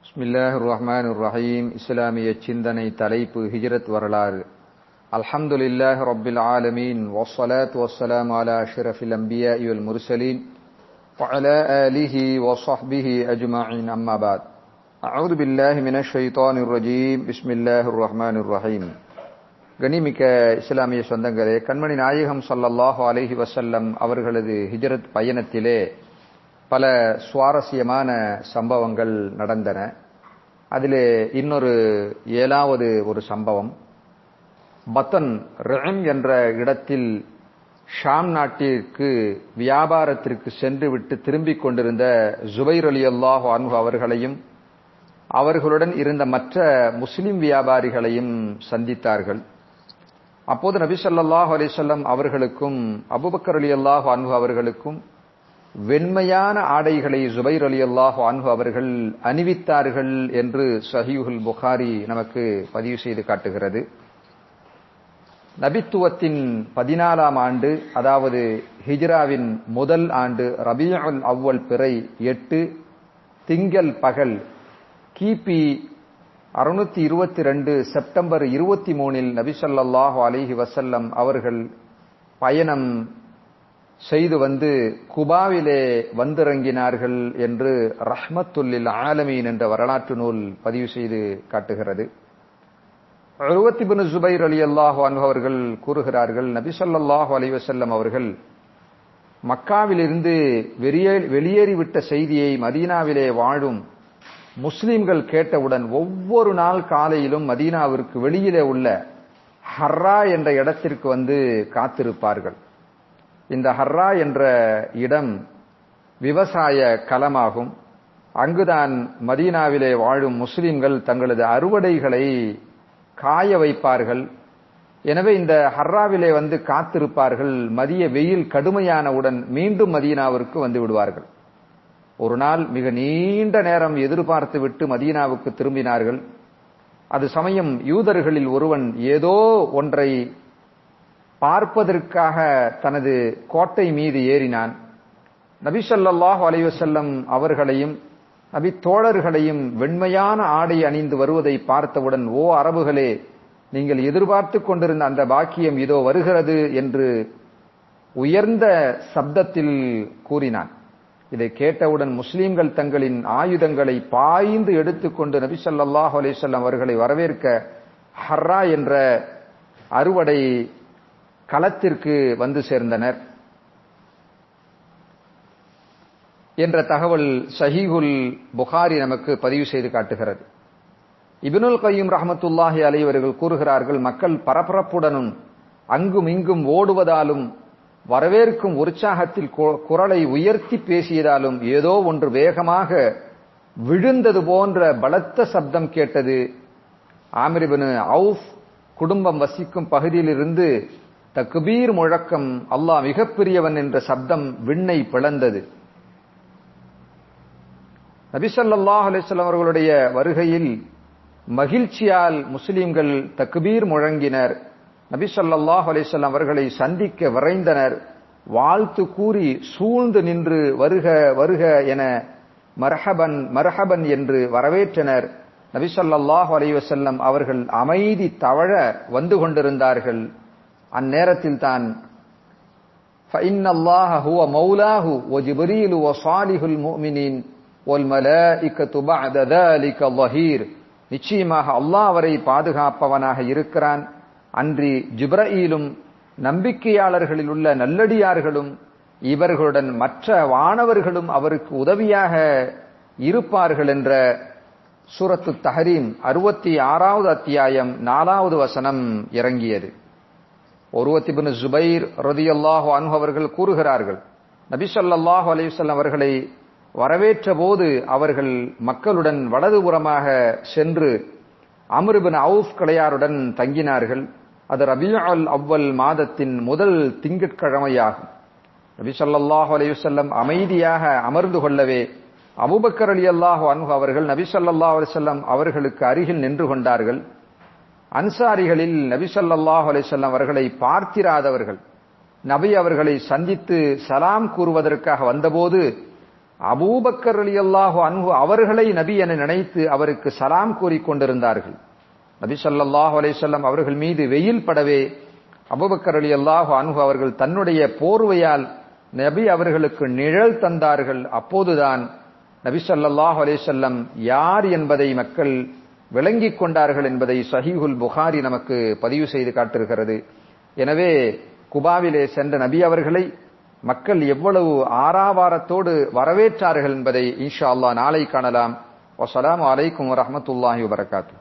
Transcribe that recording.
பிஸ்மில்லாஹ் ரஹ்மான் ரஹீம் இஸ்லாமிய சிந்தனை தலைப்பு ஹிஜ்ரத் வரலாறு அல்ஹம்துலில்லாஹ் ரப்பில் ஆலமீன் வஸ்ஸலாத்து வஸ்ஸலாமு அலா அஷ்ரஃபில் அன்பியாஇ வல் முர்சலீன் وعلى آله وصحبه أجمعين أما بعد أعوذ بالله من الشيطان الرجيم بسم الله الرحمن الرحيم கனிமிக்க இஸ்லாமிய சொந்தங்களே கண்மணி நாயகம் சல்லல்லாஹு அலைஹி வசல்லம் அவர்களது ஹிஜரத் பயணத்திலே பல சுவாரஸ்யமான சம்பவங்கள் நடந்தன அதிலே இன்னொரு ஏழாவது ஒரு சம்பவம் பத்தன் ரெம் என்ற இடத்தில் ஷாம் நாட்டிற்கு வியாபாரத்திற்கு சென்று விட்டு திரும்பிக் கொண்டிருந்த ஜுபைர் அலி அல்லாஹு அன்ஹு அவர்களையும் அவர்களுடன் இருந்த மற்ற முஸ்லிம் வியாபாரிகளையும் சந்தித்தார்கள் அப்போது நபி ஸல்லல்லாஹு அலைஹி வஸல்லம் அவர்களுக்கும் அபூபக்கர் அலி அல்லாஹு அன்ஹு அவர்களுக்கும் வெண்மையான ஆடைகளை ஜுபைர் அலி அல்லாஹு அன்ஹு அவர்கள் அணிவித்தார்கள் என்று சஹீஹுல் புகாரி நமக்கு பதிவு செய்து காட்டுகிறது நபித்துவத்தின் பதினாலாம் ஆண்டு அதாவது ஹிஜ்ராவின் முதல் ஆண்டு ரபியுல் அவ்வல் பிறை எட்டு திங்கள் பகல் கிபி அறுநூத்தி இருபத்தி ரெண்டு செப்டம்பர் இருபத்தி மூணில் நபிசல்லாஹு அலிஹி வசல்லம் அவர்கள் பயணம் செய்து வந்து குபாவிலே வந்திறங்கினார்கள் என்று ரஹ்மத்துல்லில் ஆலமீன் என்ற வரலாற்று நூல் பதிவு செய்து காட்டுகிறது அறுபத்தி பின் ஜுபைர் அலி அல்லாஹு அவர்கள் கூறுகிறார்கள் நபி சொல்லாஹு அலி வசல்லம் அவர்கள் மக்காவிலிருந்து வெளியேறிவிட்ட செய்தியை மதீனாவிலே வாழும் முஸ்லிம்கள் கேட்டவுடன் ஒவ்வொரு நாள் காலையிலும் மதீனாவிற்கு வெளியிலே உள்ள ஹர்ரா என்ற இடத்திற்கு வந்து காத்திருப்பார்கள் இந்த ஹர்ரா என்ற இடம் விவசாய களமாகும் அங்குதான் மதீனாவிலே வாழும் முஸ்லிம்கள் தங்களது அறுவடைகளை காய வைப்பார்கள் எனவே இந்த ஹர்ராவிலே வந்து காத்திருப்பார்கள் மதிய வெயில் கடுமையானவுடன் மீண்டும் மதீனாவிற்கு வந்து விடுவார்கள் ஒரு நாள் மிக நீண்ட நேரம் எதிர்பார்த்து விட்டு மதீனாவுக்கு திரும்பினார்கள் அது சமயம் யூதர்களில் ஒருவன் ஏதோ ஒன்றை பார்ப்பதற்காக தனது கோட்டை மீது ஏறினான் நபி சொல்லாஹு அலைவசல்லம் அவர்களையும் நபி தோழர்களையும் வெண்மையான ஆடை அணிந்து வருவதை பார்த்தவுடன் ஓ அரபுகளே நீங்கள் எதிர்பார்த்து கொண்டிருந்த அந்த பாக்கியம் இதோ வருகிறது என்று உயர்ந்த சப்தத்தில் கூறினான் இதை கேட்டவுடன் முஸ்லிம்கள் தங்களின் ஆயுதங்களை பாய்ந்து எடுத்துக்கொண்டு நபி சொல்லாஹு அலிசல்லாம் அவர்களை வரவேற்க ஹர்ரா என்ற அறுவடை களத்திற்கு வந்து சேர்ந்தனர் என்ற தகவல் ஷஹீகுல் புகாரி நமக்கு பதிவு செய்து காட்டுகிறது இபினுல் கையும் ரஹமத்துல்லாஹி அலைவர்கள் கூறுகிறார்கள் மக்கள் பரபரப்புடனும் அங்கும் இங்கும் ஓடுவதாலும் வரவேற்கும் உற்சாகத்தில் குரலை உயர்த்தி பேசியதாலும் ஏதோ ஒன்று வேகமாக விழுந்தது போன்ற பலத்த சப்தம் கேட்டது ஆமிரிபின் அவுஃப் குடும்பம் வசிக்கும் பகுதியிலிருந்து தக்பீர் முழக்கம் அல்லாஹ் மிகப்பெரியவன் என்ற சப்தம் விண்ணை பிளந்தது நபிசல்லாஹ் அலிஸ்லாம் அவர்களுடைய வருகையில் மகிழ்ச்சியால் முஸ்லிம்கள் தக்பீர் முழங்கினர் நபி சொல்லாஹ் அலிஸ்லாம் அவர்களை சந்திக்க விரைந்தனர் வாழ்த்து கூறி சூழ்ந்து நின்று வருக வருக என மரஹபன் மரஹபன் என்று வரவேற்றனர் நபி சொல்லாஹ் அலைவசல்லம் அவர்கள் அமைதி தவழ வந்து கொண்டிருந்தார்கள் அந்நேரத்தில் தான் فإن الله هو مولاه وجبريل وصالح المؤمنين والملائكة بعد ذلك ظهير நிச்சயமாக அல்லாஹ் அவரை பாதுகாப்பவனாக இருக்கிறான் அன்றி ஜிப்ரஈலும் நம்பிக்கையாளர்களில் உள்ள நல்லடியார்களும் இவர்களுடன் மற்ற வானவர்களும் அவருக்கு உதவியாக இருப்பார்கள் என்ற சூரத்து தஹரீம் அறுபத்தி ஆறாவது அத்தியாயம் நாலாவது வசனம் இறங்கியது ஒருவத்தி பின் ஜுபைர் ரதியல்லாஹு அன்ஹு அவர்கள் கூறுகிறார்கள் நபி சொல்லாஹு அலையுசல்லம் அவர்களை வரவேற்ற போது அவர்கள் மக்களுடன் வலதுபுறமாக சென்று அமிர்பின் அவுஃப் கலையாருடன் தங்கினார்கள் அது ரபியுல் அவ்வல் மாதத்தின் முதல் திங்கட்கிழமையாகும் நபி சொல்லாஹு அலையுசல்லம் அமைதியாக அமர்ந்து கொள்ளவே அபுபக்கர் அலி அல்லாஹு அன்ஹு அவர்கள் நபி சொல்லா அலிசல்லம் அவர்களுக்கு அருகில் நின்று கொண்டார்கள் அன்சாரிகளில் நபி சொல்லாஹு அலிசல்லம் அவர்களை பார்த்திராதவர்கள் நபி அவர்களை சந்தித்து சலாம் கூறுவதற்காக வந்தபோது அபூபக்கர் அலி அல்லாஹு அன்ஹு அவர்களை நபி என நினைத்து அவருக்கு சலாம் கூறிக்கொண்டிருந்தார்கள் நபி ஸல்லல்லாஹு அலைஹி வஸல்லம் அவர்கள் மீது வெயில் படவே அபூபக்கர் அலி அல்லாஹு அன்ஹு அவர்கள் தன்னுடைய போர்வையால் நபி அவர்களுக்கு நிழல் தந்தார்கள் அப்போதுதான் நபி ஸல்லல்லாஹு அலைஹி வஸல்லம் யார் என்பதை மக்கள் விளங்கிக் கொண்டார்கள் என்பதை சஹீஹுல் புகாரி நமக்கு பதிவு செய்து காட்டுகிறது எனவே குபாவிலே சென்ற நபி அவர்களை மக்கள் எவ்வளவு ஆறாவாரத்தோடு வரவேற்றார்கள் என்பதை இன்ஷா அல்லாஹ் நாளை காணலாம் வசலாம் அலைக்கும் வரஹமத்துல்லாஹி வபரகாத்து